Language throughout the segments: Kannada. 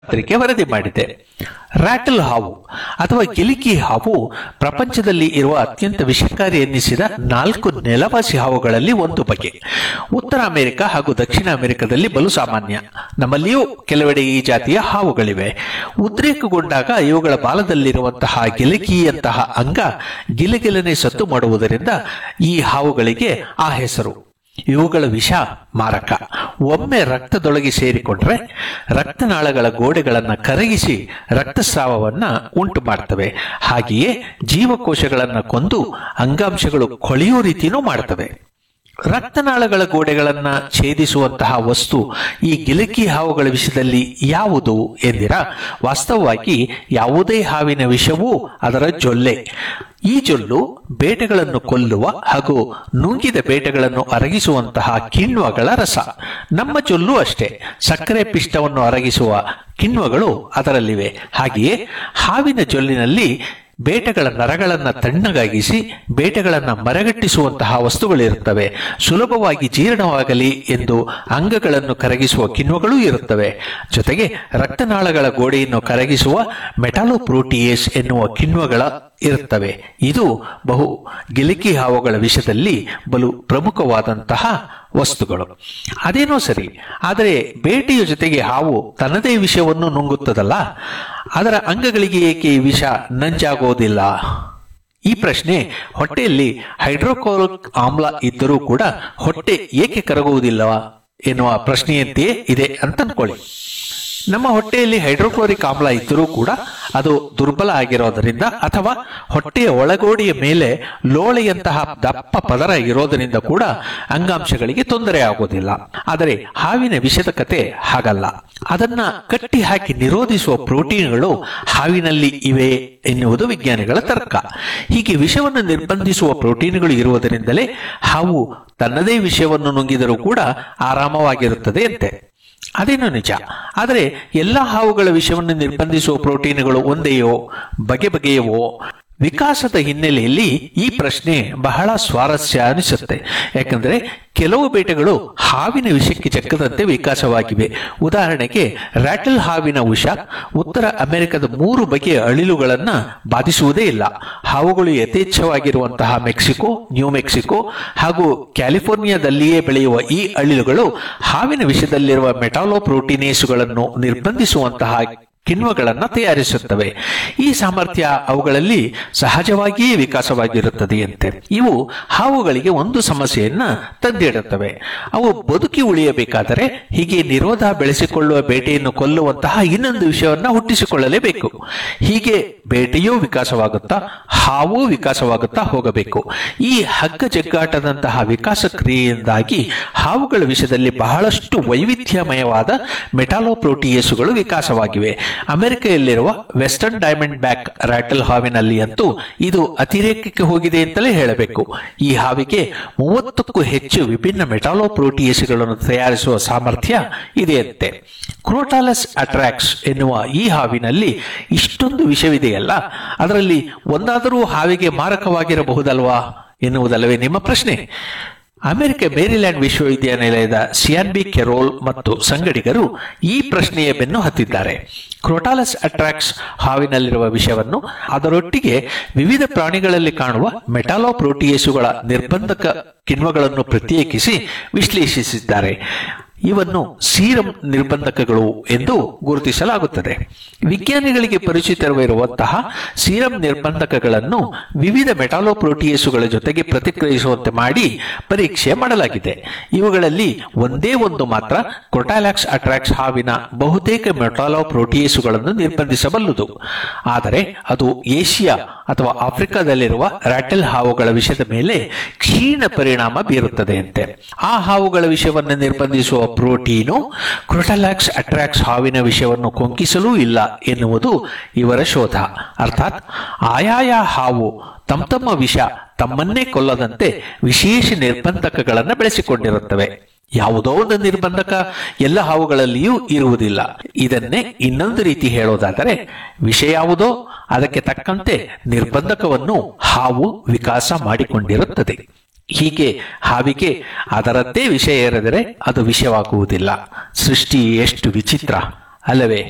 ಪತ್ರಿಕೆ ವರದಿ ಮಾಡಿದೆ ರ್ಯಾಟಲ್ ಹಾವು ಅಥವಾ ಗಿಲಿಕಿ ಹಾವು ಪ್ರಪಂಚದಲ್ಲಿ ಇರುವ ಅತ್ಯಂತ ವಿಷಕಾರಿ ಎನ್ನಿಸಿದ ನಾಲ್ಕು ನೆಲವಾಸಿ ಹಾವುಗಳಲ್ಲಿ ಒಂದು ಬಗೆ ಉತ್ತರ ಅಮೆರಿಕ ಹಾಗೂ ದಕ್ಷಿಣ ಅಮೆರಿಕದಲ್ಲಿ ಬಲು ಸಾಮಾನ್ಯ ನಮ್ಮಲ್ಲಿಯೂ ಕೆಲವೆಡೆ ಈ ಜಾತಿಯ ಹಾವುಗಳಿವೆ ಉದ್ರೇಕಗೊಂಡಾಗ ಇವುಗಳ ಬಾಲದಲ್ಲಿರುವಂತಹ ಗಿಲಕಿಯಂತಹ ಅಂಗ ಗಿಲಗಿಲನೆ ಸತ್ತು ಮಾಡುವುದರಿಂದ ಈ ಹಾವುಗಳಿಗೆ ಆ ಹೆಸರು ಇವುಗಳ ವಿಷ ಮಾರಕ ಒಮ್ಮೆ ರಕ್ತದೊಳಗೆ ಸೇರಿಕೊಂಡ್ರೆ ರಕ್ತನಾಳಗಳ ಗೋಡೆಗಳನ್ನು ಕರಗಿಸಿ ರಕ್ತಸ್ರಾವವನ್ನ ಉಂಟು ಮಾಡ್ತವೆ ಹಾಗೆಯೇ ಜೀವಕೋಶಗಳನ್ನು ಕೊಂದು ಅಂಗಾಂಶಗಳು ಕೊಳೆಯೋ ರೀತಿಯೂ ಮಾಡ್ತವೆ ರಕ್ತನಾಳಗಳ ಗೋಡೆಗಳನ್ನ ಛೇದಿಸುವಂತಹ ವಸ್ತು ಈ ಗಿಲಕಿ ಹಾವುಗಳ ವಿಷಯದಲ್ಲಿ ಯಾವುದು ಎಂದಿರ ವಾಸ್ತವವಾಗಿ ಯಾವುದೇ ಹಾವಿನ ವಿಷವೂ ಅದರ ಜೊಲ್ಲೆ ಈ ಜೊಲ್ಲು ಬೇಟೆಗಳನ್ನು ಕೊಲ್ಲುವ ಹಾಗೂ ನುಂಗಿದ ಬೇಟೆಗಳನ್ನು ಅರಗಿಸುವಂತಹ ಕಿಣ್ವಗಳ ರಸ ನಮ್ಮ ಜೊಲ್ಲು ಅಷ್ಟೇ ಸಕ್ಕರೆ ಪಿಷ್ಟವನ್ನು ಅರಗಿಸುವ ಕಿಣ್ವಗಳು ಅದರಲ್ಲಿವೆ ಹಾಗೆಯೇ ಹಾವಿನ ಜೊಲ್ಲಿನಲ್ಲಿ ಬೇಟೆಗಳ ನರಗಳನ್ನ ತಣ್ಣಗಾಗಿಸಿ ಬೇಟೆಗಳನ್ನ ಮರಗಟ್ಟಿಸುವಂತಹ ವಸ್ತುಗಳಿರುತ್ತವೆ ಸುಲಭವಾಗಿ ಜೀರ್ಣವಾಗಲಿ ಎಂದು ಅಂಗಗಳನ್ನು ಕರಗಿಸುವ ಕಿಣ್ವಗಳೂ ಇರುತ್ತವೆ ಜೊತೆಗೆ ರಕ್ತನಾಳಗಳ ಗೋಡೆಯನ್ನು ಕರಗಿಸುವ ಮೆಟಾಲೋಪ್ರೋಟಿಯೇಸ್ ಎನ್ನುವ ಕಿಣ್ವಗಳ ಇರುತ್ತವೆ ಇದು ಬಹು ಗಿಲಿಕಿ ಹಾವುಗಳ ವಿಷಯದಲ್ಲಿ ಬಲು ಪ್ರಮುಖವಾದಂತಹ ವಸ್ತುಗಳು ಅದೇನೋ ಸರಿ ಆದರೆ ಬೇಟೆಯ ಜೊತೆಗೆ ಹಾವು ತನ್ನದೇ ವಿಷವನ್ನು ನುಂಗುತ್ತದಲ್ಲ ಅದರ ಅಂಗಗಳಿಗೆ ಏಕೆ ಈ ವಿಷ ನಂಜಾಗೋದಿಲ್ಲ ಈ ಪ್ರಶ್ನೆ ಹೊಟ್ಟೆಯಲ್ಲಿ ಹೈಡ್ರೋಕ್ಲೋರಿಕ್ ಆಮ್ಲ ಇದ್ದರೂ ಕೂಡ ಹೊಟ್ಟೆ ಏಕೆ ಕರಗುವುದಿಲ್ಲವಾ ಎನ್ನುವ ಪ್ರಶ್ನೆಯಂತೆಯೇ ಇದೆ ಅಂತ ಅನ್ಕೊಳ್ಳಿ ನಮ್ಮ ಹೊಟ್ಟೆಯಲ್ಲಿ ಹೈಡ್ರೋಕ್ಲೋರಿಕ್ ಆಮ್ಲ ಇದ್ದರೂ ಕೂಡ ಅದು ದುರ್ಬಲ ಆಗಿರೋದರಿಂದ ಅಥವಾ ಹೊಟ್ಟೆಯ ಒಳಗೋಡಿಯ ಮೇಲೆ ಲೋಳೆಯಂತಹ ದಪ್ಪ ಪದರ ಇರೋದರಿಂದ ಕೂಡ ಅಂಗಾಂಶಗಳಿಗೆ ತೊಂದರೆ ಆಗೋದಿಲ್ಲ ಆದರೆ ಹಾವಿನ ವಿಷದ ಕತೆ ಹಾಗಲ್ಲ ಅದನ್ನ ಕಟ್ಟಿ ಹಾಕಿ ನಿರೋಧಿಸುವ ಪ್ರೋಟೀನ್ಗಳು ಹಾವಿನಲ್ಲಿ ಇವೆ ಎನ್ನುವುದು ವಿಜ್ಞಾನಿಗಳ ತರ್ಕ ಹೀಗೆ ವಿಷವನ್ನು ನಿರ್ಬಂಧಿಸುವ ಪ್ರೋಟೀನ್ಗಳು ಇರುವುದರಿಂದಲೇ ಹಾವು ತನ್ನದೇ ವಿಷಯವನ್ನು ನುಂಗಿದರೂ ಕೂಡ ಆರಾಮವಾಗಿರುತ್ತದೆ ಅಂತೆ ಅದೇನು ನಿಜ ಆದರೆ ಎಲ್ಲ ಹಾವುಗಳ ವಿಷವನ್ನು ನಿರ್ಬಂಧಿಸುವ ಪ್ರೋಟೀನ್ಗಳು ಒಂದೆಯೋ ಬಗೆ ಬಗೆಯವೋ ವಿಕಾಸದ ಹಿನ್ನೆಲೆಯಲ್ಲಿ ಈ ಪ್ರಶ್ನೆ ಬಹಳ ಸ್ವಾರಸ್ಯ ಅನಿಸುತ್ತೆ ಯಾಕಂದ್ರೆ ಕೆಲವು ಬೇಟೆಗಳು ಹಾವಿನ ವಿಷಕ್ಕೆ ಚಕ್ಕದಂತೆ ವಿಕಾಸವಾಗಿವೆ ಉದಾಹರಣೆಗೆ ರ್ಯಾಟಲ್ ಹಾವಿನ ವಿಷ ಉತ್ತರ ಅಮೆರಿಕದ ಮೂರು ಬಗೆಯ ಅಳಿಲುಗಳನ್ನ ಬಾಧಿಸುವುದೇ ಇಲ್ಲ ಹಾವುಗಳು ಯಥೇಚ್ಛವಾಗಿರುವಂತಹ ಮೆಕ್ಸಿಕೋ ನ್ಯೂ ಮೆಕ್ಸಿಕೋ ಹಾಗೂ ಕ್ಯಾಲಿಫೋರ್ನಿಯಾದಲ್ಲಿಯೇ ಬೆಳೆಯುವ ಈ ಅಳಿಲುಗಳು ಹಾವಿನ ವಿಷದಲ್ಲಿರುವ ಮೆಟಾಲೋ ಪ್ರೋಟೀನೇಸುಗಳನ್ನು ನಿರ್ಬಂಧಿಸುವಂತಹ ಕಿಣ್ವಗಳನ್ನು ತಯಾರಿಸುತ್ತವೆ ಈ ಸಾಮರ್ಥ್ಯ ಅವುಗಳಲ್ಲಿ ಸಹಜವಾಗಿಯೇ ವಿಕಾಸವಾಗಿರುತ್ತದೆಯಂತೆ ಇವು ಹಾವುಗಳಿಗೆ ಒಂದು ಸಮಸ್ಯೆಯನ್ನ ತಂದಿಡುತ್ತವೆ ಅವು ಬದುಕಿ ಉಳಿಯಬೇಕಾದರೆ ಹೀಗೆ ನಿರೋಧ ಬೆಳೆಸಿಕೊಳ್ಳುವ ಬೇಟೆಯನ್ನು ಕೊಲ್ಲುವಂತಹ ಇನ್ನೊಂದು ವಿಷಯವನ್ನ ಹುಟ್ಟಿಸಿಕೊಳ್ಳಲೇಬೇಕು ಹೀಗೆ ಬೇಟೆಯೂ ವಿಕಾಸವಾಗುತ್ತಾ ಹಾವು ವಿಕಾಸವಾಗುತ್ತಾ ಹೋಗಬೇಕು ಈ ಹಗ್ಗ ಜಗ್ಗಾಟದಂತಹ ವಿಕಾಸ ಕ್ರಿಯೆಯಿಂದಾಗಿ ಹಾವುಗಳ ವಿಷಯದಲ್ಲಿ ಬಹಳಷ್ಟು ವೈವಿಧ್ಯಮಯವಾದ ಮೆಟಾಲೋಪ್ರೋಟಿಯೇಸುಗಳು ವಿಕಾಸವಾಗಿವೆ ಅಮೆರಿಕೆಯಲ್ಲಿರುವ ವೆಸ್ಟರ್ನ್ ಡೈಮಂಡ್ ಬ್ಯಾಕ್ ರ್ಯಾಟಲ್ ಹಾವಿನಲ್ಲಿ ಅಂತೂ ಇದು ಅತಿರೇಕಕ್ಕೆ ಹೋಗಿದೆ ಅಂತಲೇ ಹೇಳಬೇಕು ಈ ಹಾವಿಗೆ ಮೂವತ್ತಕ್ಕೂ ಹೆಚ್ಚು ವಿಭಿನ್ನ ಮೆಟಾಲೋಪ್ರೋಟಿಯೇಸುಗಳನ್ನು ತಯಾರಿಸುವ ಸಾಮರ್ಥ್ಯ ಇದೆಯಂತೆ ಕ್ರೋಟಾಲಸ್ ಅಟ್ರಾಕ್ಸ್ ಎನ್ನುವ ಈ ಹಾವಿನಲ್ಲಿ ಇಷ್ಟೊಂದು ವಿಷವಿದೆಯಲ್ಲ ಅದರಲ್ಲಿ ಒಂದಾದರೂ ಹಾವಿಗೆ ಮಾರಕವಾಗಿರಬಹುದಲ್ವಾ ಎನ್ನುವುದಲ್ಲವೇ ನಿಮ್ಮ ಪ್ರಶ್ನೆ ಅಮೆರಿಕ ಮೇರಿಲ್ಯಾಂಡ್ ವಿಶ್ವವಿದ್ಯಾನಿಲಯದ ಸಿಯಾನ್ಬಿ ಕೆರೋಲ್ ಮತ್ತು ಸಂಗಡಿಗರು ಈ ಪ್ರಶ್ನೆಯ ಬೆನ್ನು ಹತ್ತಿದ್ದಾರೆ ಕ್ರೋಟಾಲಸ್ ಅಟ್ರಾಕ್ಸ್ ಹಾವಿನಲ್ಲಿರುವ ವಿಷವನ್ನು ಅದರೊಟ್ಟಿಗೆ ವಿವಿಧ ಪ್ರಾಣಿಗಳಲ್ಲಿ ಕಾಣುವ ಮೆಟಾಲೋಪ್ರೋಟಿಯೇಸುಗಳ ನಿರ್ಬಂಧಕ ಕಿಣ್ವಗಳನ್ನು ಪ್ರತ್ಯೇಕಿಸಿ ವಿಶ್ಲೇಷಿಸಿದ್ದಾರೆ ಇವನ್ನು ಸೀರಂ ನಿರ್ಬಂಧಕಗಳು ಎಂದು ಗುರುತಿಸಲಾಗುತ್ತದೆ ವಿಜ್ಞಾನಿಗಳಿಗೆ ಪರಿಚಿತವಿರುವಂತಹ ಸೀರಂ ನಿರ್ಬಂಧಕಗಳನ್ನು ವಿವಿಧ ಮೆಟಾಲೋಪ್ರೋಟಿಯೇಸುಗಳ ಜೊತೆಗೆ ಪ್ರತಿಕ್ರಿಯಿಸುವಂತೆ ಮಾಡಿ ಪರೀಕ್ಷೆ ಮಾಡಲಾಗಿದೆ ಇವುಗಳಲ್ಲಿ ಒಂದೇ ಒಂದು ಮಾತ್ರ ಕ್ರೊಟಾಲಾಕ್ಸ್ ಅಟ್ರಾಕ್ಸ್ ಹಾವಿನ ಬಹುತೇಕ ಮೆಟಾಲೋಪ್ರೋಟಿಯೇಸುಗಳನ್ನು ನಿರ್ಬಂಧಿಸಬಲ್ಲುದು ಆದರೆ ಅದು ಏಷ್ಯಾ ಅಥವಾ ಆಫ್ರಿಕಾದಲ್ಲಿರುವ ರ್ಯಾಟಲ್ ಹಾವುಗಳ ವಿಷಯದ ಮೇಲೆ ಕ್ಷೀಣ ಪರಿಣಾಮ ಬೀರುತ್ತದೆಯಂತೆ ಆ ಹಾವುಗಳ ವಿಷಯವನ್ನು ನಿರ್ಬಂಧಿಸುವ ಪ್ರೋಟೀನು ಕ್ರೊಟಲಾಕ್ಸ್ ಅಟ್ರಾಕ್ಸ್ ಹಾವಿನ ವಿಷಯವನ್ನು ಕೊಂಕಿಸಲೂ ಇಲ್ಲ ಎನ್ನುವುದು ಇವರ ಶೋಧ ಅರ್ಥಾತ್ ಆಯಾಯ ಹಾವು ತಮ್ಮ ತಮ್ಮ ವಿಷ ತಮ್ಮನ್ನೇ ಕೊಲ್ಲದಂತೆ ವಿಶೇಷ ನಿರ್ಬಂಧಕಗಳನ್ನು ಬೆಳೆಸಿಕೊಂಡಿರುತ್ತವೆ ಯಾವುದೋ ಒಂದು ನಿರ್ಬಂಧಕ ಎಲ್ಲ ಹಾವುಗಳಲ್ಲಿಯೂ ಇರುವುದಿಲ್ಲ ಇದನ್ನೇ ಇನ್ನೊಂದು ರೀತಿ ಹೇಳೋದಾದರೆ ವಿಷಯ ಯಾವುದೋ ಅದಕ್ಕೆ ತಕ್ಕಂತೆ ನಿರ್ಬಂಧಕವನ್ನು ಹಾವು ವಿಕಾಸ ಮಾಡಿಕೊಂಡಿರುತ್ತದೆ ಹೀಗೆ ಹಾವಿಗೆ ಅದರದ್ದೇ ವಿಷಯ ಇರದರೆ ಅದು ವಿಷಯವಾಗುವುದಿಲ್ಲ ಸೃಷ್ಟಿ ಎಷ್ಟು ವಿಚಿತ್ರ ಅಲ್ಲವೇ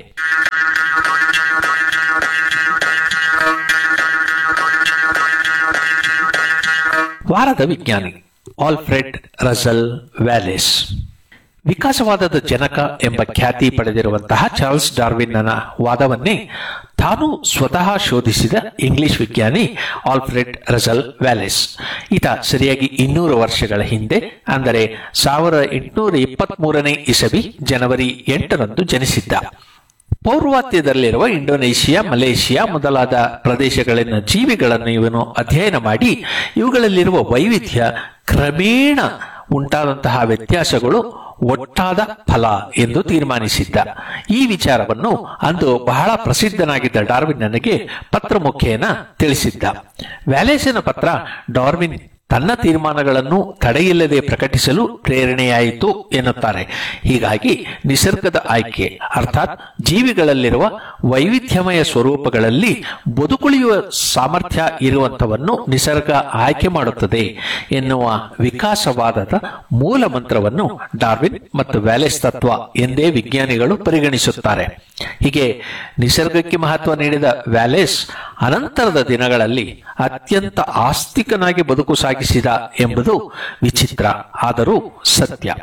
ವಾರದ ವಿಜ್ಞಾನಿ ಆಲ್ಫ್ರೆಡ್ ರಸಲ್ ವ್ಯಾಲೆಸ್ ವಿಕಾಸವಾದದ ಜನಕ ಎಂಬ ಖ್ಯಾತಿ ಪಡೆದಿರುವಂತಹ ಚಾರ್ಲ್ಸ್ ಡಾರ್ವಿನ್ನನ ವಾದವನ್ನೇ ತಾನು ಸ್ವತಃ ಶೋಧಿಸಿದ ಇಂಗ್ಲಿಷ್ ವಿಜ್ಞಾನಿ ಆಲ್ಫ್ರೆಡ್ ರಸಲ್ ವ್ಯಾಲೆಸ್ ಈತ ಸರಿಯಾಗಿ ಇನ್ನೂರು ವರ್ಷಗಳ ಹಿಂದೆ ಅಂದರೆ ಸಾವಿರದ ಎಂಟುನೂರ ಇಪ್ಪತ್ತ್ ಮೂರನೇ ಇಸವಿ ಜನವರಿ ಎಂಟರಂದು ಜನಿಸಿದ್ದ ಪೌರ್ವಾತ್ಯದಲ್ಲಿರುವ ಇಂಡೋನೇಷಿಯಾ ಮಲೇಷಿಯಾ ಮೊದಲಾದ ಪ್ರದೇಶಗಳಲ್ಲಿನ ಜೀವಿಗಳನ್ನು ಇವನು ಅಧ್ಯಯನ ಮಾಡಿ ಇವುಗಳಲ್ಲಿರುವ ವೈವಿಧ್ಯ ಕ್ರಮೇಣ ಉಂಟಾದಂತಹ ವ್ಯತ್ಯಾಸಗಳು ಒಟ್ಟಾದ ಫಲ ಎಂದು ತೀರ್ಮಾನಿಸಿದ್ದ ಈ ವಿಚಾರವನ್ನು ಅಂದು ಬಹಳ ಪ್ರಸಿದ್ಧನಾಗಿದ್ದ ಡಾರ್ವಿನ್ ನನಗೆ ಪತ್ರ ಮುಖೇನ ತಿಳಿಸಿದ್ದ ವ್ಯಾಲೇಸಿನ ಪತ್ರ ಡಾರ್ವಿನ್ ತನ್ನ ತೀರ್ಮಾನಗಳನ್ನು ತಡೆಯಿಲ್ಲದೆ ಪ್ರಕಟಿಸಲು ಪ್ರೇರಣೆಯಾಯಿತು ಎನ್ನುತ್ತಾರೆ ಹೀಗಾಗಿ ನಿಸರ್ಗದ ಆಯ್ಕೆ ಅರ್ಥಾತ್ ಜೀವಿಗಳಲ್ಲಿರುವ ವೈವಿಧ್ಯಮಯ ಸ್ವರೂಪಗಳಲ್ಲಿ ಬದುಕುಳಿಯುವ ಸಾಮರ್ಥ್ಯ ಇರುವಂತವನ್ನು ನಿಸರ್ಗ ಆಯ್ಕೆ ಮಾಡುತ್ತದೆ ಎನ್ನುವ ವಿಕಾಸವಾದದ ಮೂಲ ಮಂತ್ರವನ್ನು ಡಾರ್ವಿನ್ ಮತ್ತು ವ್ಯಾಲೆಸ್ ತತ್ವ ಎಂದೇ ವಿಜ್ಞಾನಿಗಳು ಪರಿಗಣಿಸುತ್ತಾರೆ ಹೀಗೆ ನಿಸರ್ಗಕ್ಕೆ ಮಹತ್ವ ನೀಡಿದ ವ್ಯಾಲೆಸ್ ಅನಂತರದ ದಿನಗಳಲ್ಲಿ ಅತ್ಯಂತ ಆಸ್ತಿಕನಾಗಿ ಬದುಕು ಸಾಗಿಸಿದ ಎಂಬುದು ವಿಚಿತ್ರ ಆದರೂ ಸತ್ಯ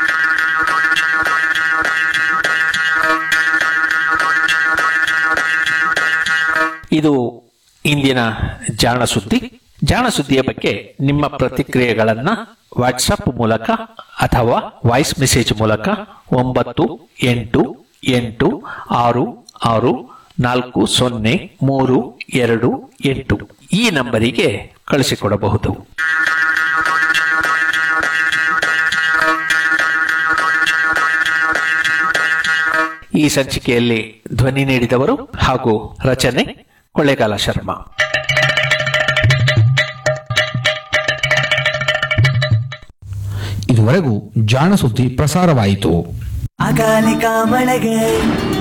ಇದು ಇಂದಿನ ಜಾಣ ಸುದ್ದಿ ಜಾಣ ಸುದ್ದಿಯ ಬಗ್ಗೆ ನಿಮ್ಮ ಪ್ರತಿಕ್ರಿಯೆಗಳನ್ನ ವಾಟ್ಸಪ್ ಮೂಲಕ ಅಥವಾ ವಾಯ್ಸ್ ಮೆಸೇಜ್ ಮೂಲಕ ಒಂಬತ್ತು ಎಂಟು ಎಂಟು ಆರು ಆರು ನಾಲ್ಕು ಸೊನ್ನೆ ಮೂರು ಎರಡು ಎಂಟು ಈ ನಂಬರಿಗೆ ಕಳಿಸಿಕೊಡಬಹುದು ಈ ಸಂಚಿಕೆಯಲ್ಲಿ ಧ್ವನಿ ನೀಡಿದವರು ಹಾಗೂ ರಚನೆ ಕೊಳ್ಳೇಗಾಲ ಶರ್ಮಾ ಇದುವರೆಗೂ ಜಾಣ ಸುದ್ದಿ ಪ್ರಸಾರವಾಯಿತು ಅಕಾಲಿಕ ಮಳೆಗೆ